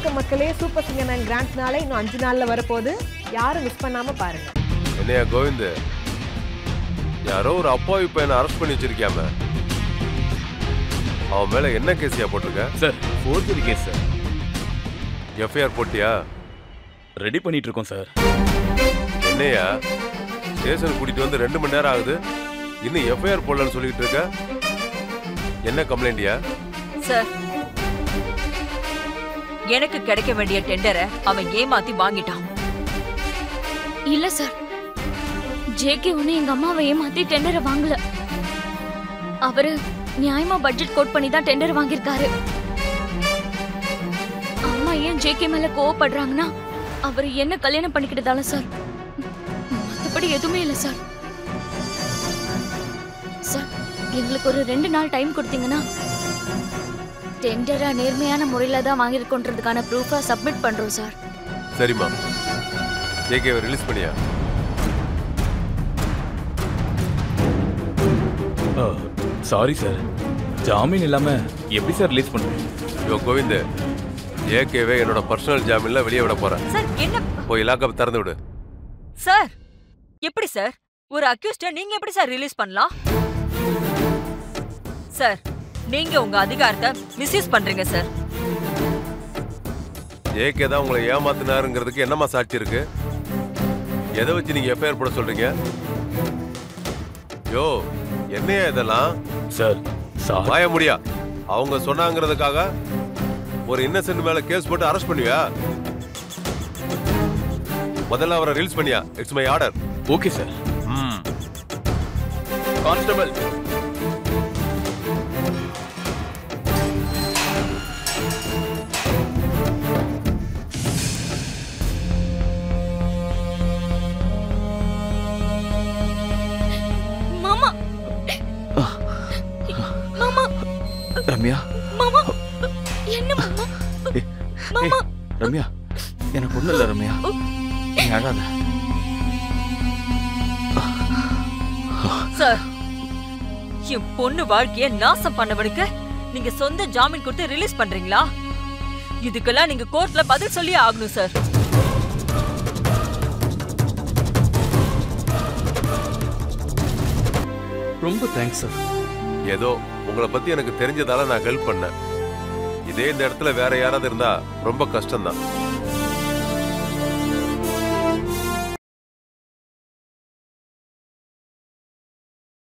வணக்கம் மக்களே super singer man கிராண்ட்ஸ்னால இன்னும் அஞ்சு நாள்ல வரப்போகுது யாரும் மிஸ் பண்ணாம பாருங்க என்னையா கோவிந்த் யாரோ ஒரு அப்பாவி பையனை அரெஸ்ட் பண்ணி வச்சிருக்கியாம அவன் மேல என்ன கேஸியா போட்டிருக்க sir forgery case sir FIR போட்டியா ரெடி பண்ணிட்டு இருக்கோம் சார் என்னையா ஸ்டேஷன் கூட்டிட்டு வந்து ரெண்டு மணி நேரம் ஆகுது இன்னும் எஃப்ஐஆர் போடலன்னு சொல்லிட்டு இருக்க என்ன கம்ப்ளைண்ட்யா சார் எனக்கு கிடைக்க வேண்டிய டெண்டரை அவன் ஏமாத்தி வாங்கிட்டான் இல்ல சார் ஜேகே ஒண்ணு எங்க அம்மாவை ஏமாத்தி டெண்டரை வாங்கல அவரு நியாயமா பட்ஜெட் கோட் பண்ணி தான் டெண்டர் வாங்கியிருக்காரு அம்மா ஏன் ஜேகே மேல கோவப்படுறாங்கன்னா அவர் என்ன கல்யாணம் பண்ணிக்கிட்டதால சார் மத்தபடி எதுவுமே இல்ல சார் சார் எங்களுக்கு ஒரு ரெண்டு நாள் டைம் கொடுத்தீங்கன்னா டெண்டரா நேர்மையான முறையில தான் வாங்கியிருக்கோன்றதுக்கான ப்ரூஃபை சப்மிட் பண்றோம் சார் சரிம்மா ஜேகேவை ரிலீஸ் பண்ணியா சாரி சார் ஜாமீன் இல்லாம எப்படி சார் ரிலீஸ் பண்ணுறேன் யோ கோவிந்த் ஜேகேவை என்னோட பர்சனல் ஜாமீன்ல வெளியே விட போறேன் சார் என்ன போய் லாக்கப் திறந்து விடு சார் எப்படி சார் ஒரு அக்யூஸ்ட நீங்க எப்படி சார் ரிலீஸ் பண்ணலாம் சார் நீங்க உங்க அதிகாரத்தை மிஸ்யூஸ் பண்றீங்க சார் ஜேகே தான் உங்களை ஏமாத்தினாருங்கிறதுக்கு என்னம்மா சாட்சி இருக்கு எதை வச்சு நீங்க எஃப்ஐஆர் போட சொல்றீங்க யோ என்னையா இதெல்லாம் சார் சார் வாய முடியா அவங்க சொன்னாங்கிறதுக்காக ஒரு இன்னசென்ட் மேல கேஸ் போட்டு அரெஸ்ட் பண்ணுவியா முதல்ல அவரை ரிலீஸ் பண்ணியா it's my order okay sir ம் கான்ஸ்டபிள் மாமா மாமா ரம்யா மாமா என்ன மாமா ஏய், ஏய், ரம்யா எனக்கு ஒண்ணும் இல்ல ரம்யா நீ அழாத சார் என் பொண்ணு வாழ்க்கைய நாசம் பண்ணவனுக்கு நீங்க சொந்த ஜாமீன் கொடுத்து ரிலீஸ் பண்றீங்களா இதுக்கெல்லாம் நீங்க கோர்ட்ல பதில் சொல்லியே ஆகணும் சார் ரொம்ப தேங்க்ஸ் சார் ஏதோ உங்களை பத்தி எனக்கு தெரிஞ்சதால நான் ஹெல்ப் பண்ணேன் இதே இந்த இடத்துல வேற யாராவது இருந்தா ரொம்ப கஷ்டம்தான்